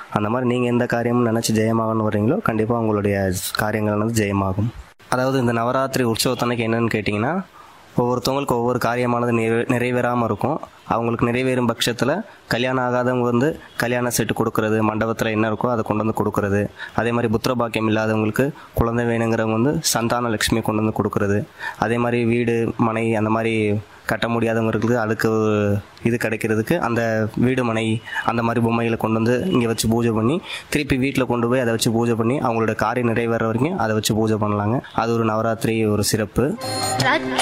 அந்த மாதிரி நீங்கள் எந்த காரியமும் நினச்சி ஜெயமாகணும்னு வர்றீங்களோ கண்டிப்பாக உங்களுடைய காரியங்கள் வந்து ஜெயமாகும் அதாவது இந்த நவராத்திரி உற்சவத்தன்னைக்கு என்னன்னு கேட்டிங்கன்னா ஒவ்வொருத்தவங்களுக்கு ஒவ்வொரு காரியமானது நிறைவே நிறைவேறாமல் இருக்கும் அவங்களுக்கு நிறைவேறும் பட்சத்தில் கல்யாணம் ஆகாதவங்க வந்து கல்யாண செட்டு கொடுக்கறது மண்டபத்தில் என்ன இருக்கோ அதை கொண்டு வந்து கொடுக்கறது அதே மாதிரி புத்திர பாக்கியம் இல்லாதவங்களுக்கு குழந்தை வேணுங்கிறவங்க வந்து சந்தான லட்சுமி கொண்டு வந்து கொடுக்கறது அதே மாதிரி வீடு மனை அந்த மாதிரி கட்ட முடியாதவங்களுக்கு அதுக்கு ஒரு இது கிடைக்கிறதுக்கு அந்த வீடு மனை அந்த மாதிரி பொம்மைகளை கொண்டு வந்து இங்கே வச்சு பூஜை பண்ணி திருப்பி வீட்டில் கொண்டு போய் அதை வச்சு பூஜை பண்ணி அவங்களோட காரியம் நிறைவேற வரைக்கும் அதை வச்சு பூஜை பண்ணலாங்க அது ஒரு நவராத்திரி ஒரு சிறப்பு